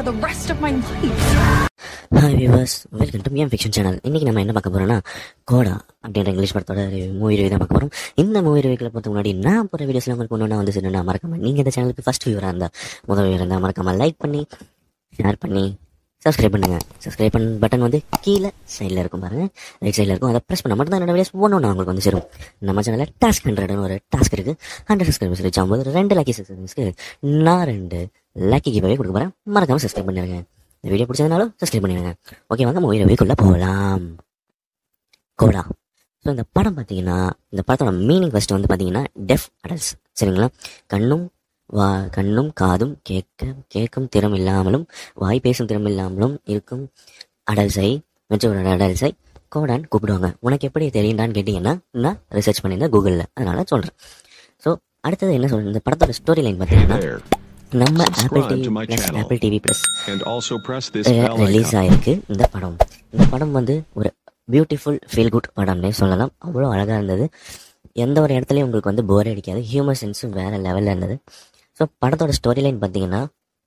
the rest of my life. Hi viewers welcome to மியம் fiction channel இன்றைக்கி நம்ம என்ன பார்க்க போகிறோம்னா கோடா அப்படின்ற இங்கிலீஷ் படத்தோட மூவி ரிவ்யூ தான் பார்க்க போகிறோம் இந்த மூவி ரிவ்யூக்கில் பார்த்து முன்னாடி நான் போகிற வீடியோஸில் உங்களுக்கு ஒன்று வந்து சொன்னா மறக்காம நீங்கள் இந்த சேனலுக்கு ஃபஸ்ட் வியூவராக இருந்தால் முதல் வியூவராக இருந்தால் மறக்காம லைக் பண்ணி ஷேர் பண்ணி சப்ஸ்கிரைப் பண்ணுங்கள் சப்ஸ்கிரைப் பண்ண பட்டன் வந்து கீழே சைடில் இருக்கும் பாருங்கள் ரைட் சைடில் இருக்கும் அதை ப்ரெஸ் பண்ண மட்டும் தான் என்னோட வீடியோஸ் ஒன்று உங்களுக்கு வந்து சேரும் நம்ம சேனலில் டாஸ்க் ஹண்ட்ரட்னு ஒரு டாஸ்க் இருக்குது ஹண்ட்ரட் சப்ஸ்கிரைபர்ஸ் ரீச் ஆகும்போது ரெண்டு லக்கி சப்ஸ்கிரைபர்ஸ்க்கு நான் ரெண்டு லக்கி கிவ்வே கொடுக்க போகிறேன் மறக்காம சப்ஸ்கிரைப் பண்ணிடுங்க இந்த வீடியோ பிடிச்சதுனாலும் சப்ஸ்கிரைப் பண்ணிடுங்க ஓகே வாங்க மூவி ரிவ்யூக்குள்ளே போகலாம் கோடா ஸோ இந்த படம் பார்த்தீங்கன்னா இந்த படத்தோட மீனிங் ஃபர்ஸ்ட் வந்து பார்த்தீங்கன்னா டெஃப் அடல்ட்ஸ் சரிங்களா கண்ணும் வா கண்ணும் காதும் கேட்க கேட்கும் திறம் இல்லாமலும் வாய் பேசும் திறம் இல்லாமலும் இருக்கும் அடல்ஸை மெச்சூர்ட் அடல்ஸை கோடான்னு கூப்பிடுவாங்க உனக்கு எப்படி தெரியுண்டான்னு கேட்டிங்கன்னா நான் ரிசர்ச் பண்ணியிருந்தேன் கூகுளில் அதனால சொல்கிறேன் ஸோ அடுத்தது என்ன சொல்றது இந்த படத்தோட ஸ்டோரி லைன் பார்த்தீங்கன்னா நம்ம Apple Subscribe TV to my plus channel. Apple TV plus And also press this bell release icon. ஆயிருக்கு இந்த படம் இந்த படம் வந்து ஒரு பியூட்டிஃபுல் ஃபீல் குட் படம்னே சொல்லலாம் அவ்வளோ அழகாக இருந்தது எந்த ஒரு இடத்துலையும் உங்களுக்கு வந்து போரே அடிக்காது ஹியூமர் சென்ஸும் வேற லெவலில் இருந்தது ஸோ படத்தோட ஸ்டோரி லைன் பார்த்தீங்கன்னா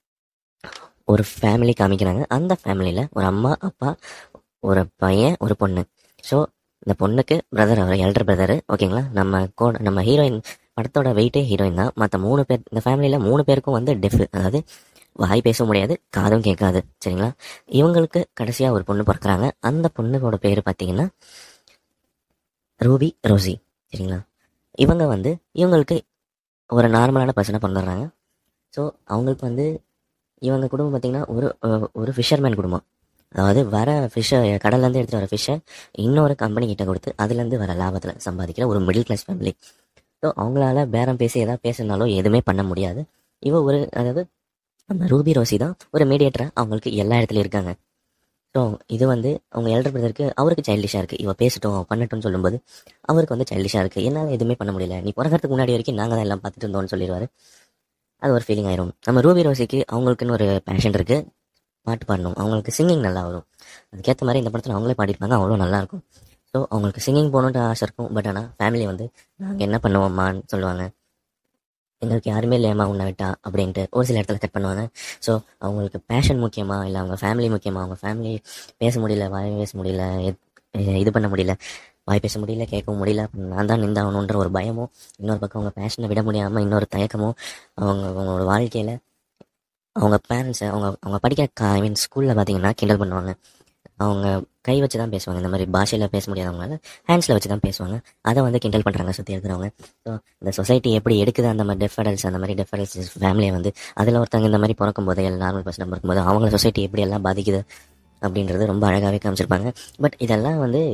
ஒரு ஃபேமிலி காமிக்கிறாங்க அந்த ஃபேமிலியில் ஒரு அம்மா அப்பா ஒரு பையன் ஒரு பொண்ணு ஸோ இந்த பொண்ணுக்கு பிரதர் அவர் எல்டர் பிரதர் ஓகேங்களா நம்ம கோ நம்ம ஹீரோயின் படத்தோட வெயிட்டே ஹீரோயின் தான் மற்ற மூணு பேர் இந்த ஃபேமிலியில் மூணு பேருக்கும் வந்து டெஃப் அதாவது வாய் பேச முடியாது காதும் கேட்காது சரிங்களா இவங்களுக்கு கடைசியாக ஒரு பொண்ணு பிறக்கறாங்க அந்த பொண்ணுக்கோட பேர் பார்த்தீங்கன்னா ரூபி ரோசி சரிங்களா இவங்க வந்து இவங்களுக்கு ஒரு நார்மலான பர்சனாக பிறந்துடுறாங்க ஸோ அவங்களுக்கு வந்து இவங்க குடும்பம் பார்த்தீங்கன்னா ஒரு அஹ், ஒரு ஃபிஷர்மேன் குடும்பம் அதாவது வர ஃபிஷ்ஷை கடல்லேருந்து எடுத்துகிட்டு வர ஃபிஷ்ஷை இன்னொரு கம்பெனி கிட்ட கொடுத்து அதுலேருந்து வர லாபத்தில் சம்பாதிக்கிற ஒரு மிடில் கிளாஸ் ஃபேமிலி ஸோ அவங்களால பேரம் பேசி எதாவது பேசினாலோ எதுவுமே பண்ண முடியாது இவ ஒரு அதாவது நம்ம ரூபி ரோசி தான் ஒரு மீடியேட்டராக அவங்களுக்கு எல்லா இடத்துலையும் இருக்காங்க ஸோ இது வந்து அவங்க எல்டர் பிரதருக்கு அவருக்கு சைல்டிஷாக இருக்குது இவ பேசட்டும் அவ பண்ணட்டும்னு சொல்லும்போது அவருக்கு வந்து சைல்டிஷாக இருக்குது என்னால் எதுவுமே பண்ண முடியல நீ பிறக்கிறதுக்கு முன்னாடி வரைக்கும் நாங்கள் தான் எல்லாம் பார்த்துட்டு இருந்தோம்னு சொல்லிடுவாரு அது ஒரு ஃபீலிங் ஆயிரும் நம்ம ரூபி ரோசிக்கு அவங்களுக்குன்னு ஒரு பேஷன் இருக்குது பாட்டு பாடணும் அவங்களுக்கு சிங்கிங் நல்லா வரும் அதுக்கேற்ற மாதிரி இந்த படத்தில் அவங்களே பாடிருப்பாங்க அவ்வளோ நல்லாயிருக்கும் ஸோ அவங்களுக்கு சிங்கிங் போகணுன்ட்டு ஆசை இருக்கும் பட் ஆனால் ஃபேமிலி வந்து நாங்கள் என்ன பண்ணுவோம்மான்னு சொல்லுவாங்க எங்களுக்கு யாருமே இல்லையம்மா உன்னை விட்டா அப்படின்ட்டு ஒரு சில இடத்துல கட் பண்ணுவாங்க ஸோ அவங்களுக்கு பேஷன் முக்கியமா இல்லை அவங்க ஃபேமிலி முக்கியமா அவங்க ஃபேமிலி பேச முடியல வாய் பேச முடியல எத்- இது பண்ண முடியல வாய் பேச முடியல கேட்கவும் முடியல அப்ப நான் தான் நிந்தாகணுன்ற ஒரு பயமும் இன்னொரு பக்கம் அவங்க பேஷனை விட முடியாமல் இன்னொரு தயக்கமும் அவங்க அவங்களோட வாழ்க்கையில் அவங்க பேரண்ட்ஸை அவங்க அவங்க படிக்கிற ஐ மீன் ஸ்கூலில் பார்த்தீங்கன்னா கிண்டல் பண்ணுவாங்க அவங்க கை வச்சு தான் பேசுவாங்க இந்த மாதிரி பாஷையில் பேச முடியாதவங்களால ஹேண்ட்ஸில் வச்சு தான் பேசுவாங்க அதை வந்து கிண்டல் பண்ணுறாங்க சுற்றி இருக்கிறவங்க ஸோ இந்த சொசைட்டி எப்படி எடுக்குது அந்த மாதிரி டெஃப் அடல்ட்ஸ் அந்த மாதிரி டெஃப் அடல்ட்ஸ் ஃபேமிலியை வந்து அதில் ஒருத்தவங்க இந்த மாதிரி பிறக்கும் போது நார்மல் பர்சன் பிறக்கும்போது அவங்கள சொசைட்டி எப்படி எல்லாம் பாதிக்குது அப்படின்றது ரொம்ப அழகாகவே காமிச்சிருப்பாங்க பட் இதெல்லாம் வந்து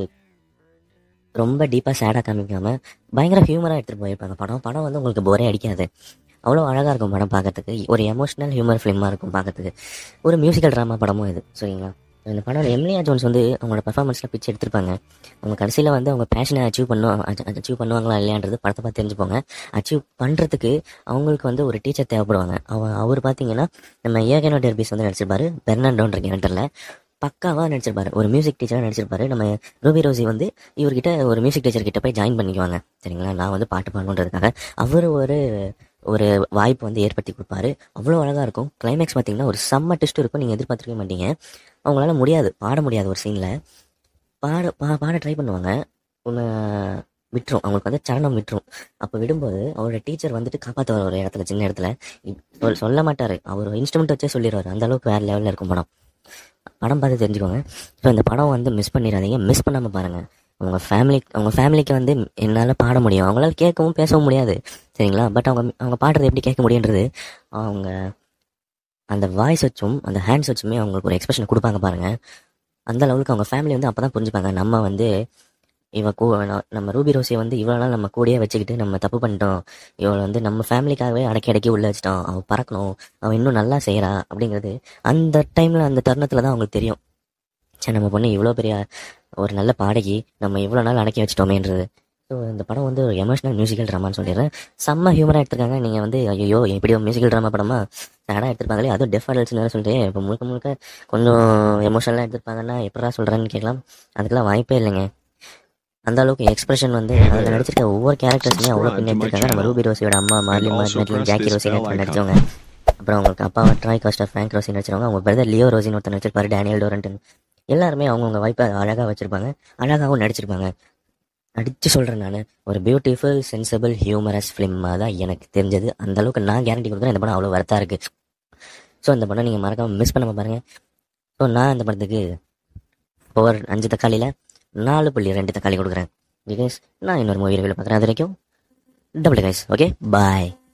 ரொம்ப டீப்பாக சேடாக காமிக்காம பயங்கர ஹியூமராக எடுத்துகிட்டு போயிருப்பாங்க படம் படம் வந்து உங்களுக்கு போரே அடிக்காது அவ்வளோ அழகாக இருக்கும் படம் பார்க்கறதுக்கு ஒரு எமோஷனல் ஹியூமர் ஃபிலிமாக இருக்கும் பார்க்கறதுக்கு ஒரு மியூசிக்கல் ட்ராமா படமும் இது சரிங்களா இந்த படம் எம்லியா ஜோன்ஸ் வந்து அவங்களோட பெர்ஃபார்மன்ஸில் பிச்சு எடுத்திருப்பாங்க அவங்க கடைசியில் வந்து அவங்க பேஷனை அச்சீவ் பண்ணுவோம் அச்சீவ் பண்ணுவாங்களா இல்லையான்றது படத்தை பார்த்து தெரிஞ்சுப்போங்க அச்சீவ் பண்ணுறதுக்கு அவங்களுக்கு வந்து ஒரு டீச்சர் தேவைப்படுவாங்க அவ அவர் பார்த்தீங்கன்னா நம்ம ஏகனோ டெர்பிஸ் வந்து நடிச்சிருப்பாரு பெர்னாண்டோன்ற கேரக்டரில் பக்காவாக நடிச்சிருப்பாரு ஒரு மியூசிக் டீச்சராக நடிச்சிருப்பாரு நம்ம ரூபி ரோசி வந்து இவர்கிட்ட ஒரு மியூசிக் டீச்சர் கிட்ட போய் ஜாயின் பண்ணிக்குவாங்க சரிங்களா நான் வந்து பாட்டு பாடணுன்றதுக்காக அவர் ஒரு ஒரு வாய்ப்பு வந்து ஏற்படுத்தி கொடுப்பாரு அவ்வளோ அழகாக இருக்கும் கிளைமேக்ஸ் பார்த்தீங்கன்னா ஒரு செம்ம டெஸ்ட் இருக்கும் நீங்கள் எதிர்பார்த்துருக்க மாட்டீங்க அவங்களால முடியாது பாட முடியாது ஒரு சீனில் பாட பா பாட ட்ரை பண்ணுவாங்க உன்னை விட்டுரும் அவங்களுக்கு வந்து சரணம் விட்டுரும் அப்போ விடும்போது அவரோட டீச்சர் வந்துட்டு காப்பாற்றுவார் ஒரு இடத்துல சின்ன இடத்துல இப்- சொல்- சொல்ல மாட்டார் அவர் இன்ஸ்ட்ருமெண்ட் வச்சே சொல்லிடுவார் அந்த அளவுக்கு வேறு லெவலில் இருக்கும் படம் படம் பார்த்து தெரிஞ்சுக்கோங்க ஸோ இந்த படம் வந்து மிஸ் பண்ணிடாதீங்க மிஸ் பண்ணாமல் பாருங்கள் அவங்க ஃபேமிலி அவங்க ஃபேமிலிக்கு வந்து என்னால் பாட முடியும் அவங்களால கேட்கவும் பேசவும் முடியாது சரிங்களா பட் அவங்க அவங்க பாடுறது எப்படி கேட்க முடியுன்றது அவங்க அந்த வாய்ஸ் வச்சும் அந்த ஹேண்ட்ஸ் வச்சுமே அவங்களுக்கு ஒரு எக்ஸ்பிரஷன் கொடுப்பாங்க பாருங்க அந்த லெவலுக்கு அவங்க ஃபேமிலி வந்து அப்போ தான் புரிஞ்சுப்பாங்க நம்ம வந்து இவ கூ ந- நம்ம ரூபி ரோசியை வந்து இவ்வளோ நாள் நம்ம கூடயே வச்சுக்கிட்டு நம்ம தப்பு பண்ணிட்டோம் இவளை வந்து நம்ம ஃபேமிலிக்காகவே அடக்கி அடக்கி உள்ள வச்சிட்டோம் அவள் பறக்கணும் அவள் இன்னும் நல்லா செய்கிறா அப்படிங்கிறது அந்த டைமில் அந்த தருணத்தில் தான் அவங்களுக்கு தெரியும் சரி நம்ம பொண்ணு இவ்வளோ பெரிய ஒரு நல்ல பாடகி நம்ம இவ்வளோ நாள் அடக்கி வச்சிட்டோமேன்றது ஸோ இந்த படம் வந்து ஒரு எமோஷனல் மியூசிக்கல் ட்ராமான்னு சொல்லிடுறேன் செம்ம ஹியூமராக எடுத்திருக்காங்க நீங்கள் வந்து ஐயோ இப்படி ஒரு மியூசிக்கல் ட்ராமா படமா சேடாக எடுத்திருப்பாங்களே அதுவும் டெஃப் அடல்ட்ஸ்னு சொல்லிட்டு இப்போ முழுக்க முழுக்க கொஞ்சம் எமோஷனலாக எடுத்திருப்பாங்கன்னா எப்படா சொல்கிறேன்னு கேட்கலாம் அதுக்கெல்லாம் வாய்ப்பே இல்லைங்க அந்த அளவுக்கு எக்ஸ்பிரஷன் வந்து அதில் நடிச்சிருக்க ஒவ்வொரு கேரக்டர்ஸுமே அவ்வளோ பின்ன எடுத்திருக்காங்க நம்ம ரூபி ரோசியோட அம்மா மார்லின் மார்லின் ஜாக்கி ரோசி நடிச்சவங்க அப்புறம் அவங்களுக்கு அப்பாவை ட்ராய் காஸ்டா ஃப்ராங்க் ரோசின் நடிச்சிருவாங்க அவங்க பிரதர் லியோ ரோசின் ஒருத்தர் நடிச்சிருப்பாரு டேனியல் டோரண்டன் எல்லாருமே அவங்கவுங்க வாய்ப்பை அழகாக வச்சிருப்பாங்க அழகாகவும் நடிச்சிருப்பாங்க அடித்து சொல்கிறேன் நான் ஒரு பியூட்டிஃபுல் சென்சிபிள் ஹியூமரஸ் ஃபிலிமாக தான் எனக்கு தெரிஞ்சது அந்த அளவுக்கு நான் கேரண்டி கொடுக்குறேன் இந்த படம் அவ்வளோ வரத்தா இருக்குது ஸோ இந்த படம் நீங்கள் மறக்காமல் மிஸ் பண்ணாம பாருங்கள் ஸோ நான் இந்த படத்துக்கு பவர் அஞ்சு தக்காளியில் நாலு புள்ளி ரெண்டு தக்காளி கொடுக்குறேன் பிகாஸ் நான் இன்னொரு மூவி ரிவியூவில் பார்க்குறேன் அது வரைக்கும் டபுள் கைஸ் ஓகே பாய்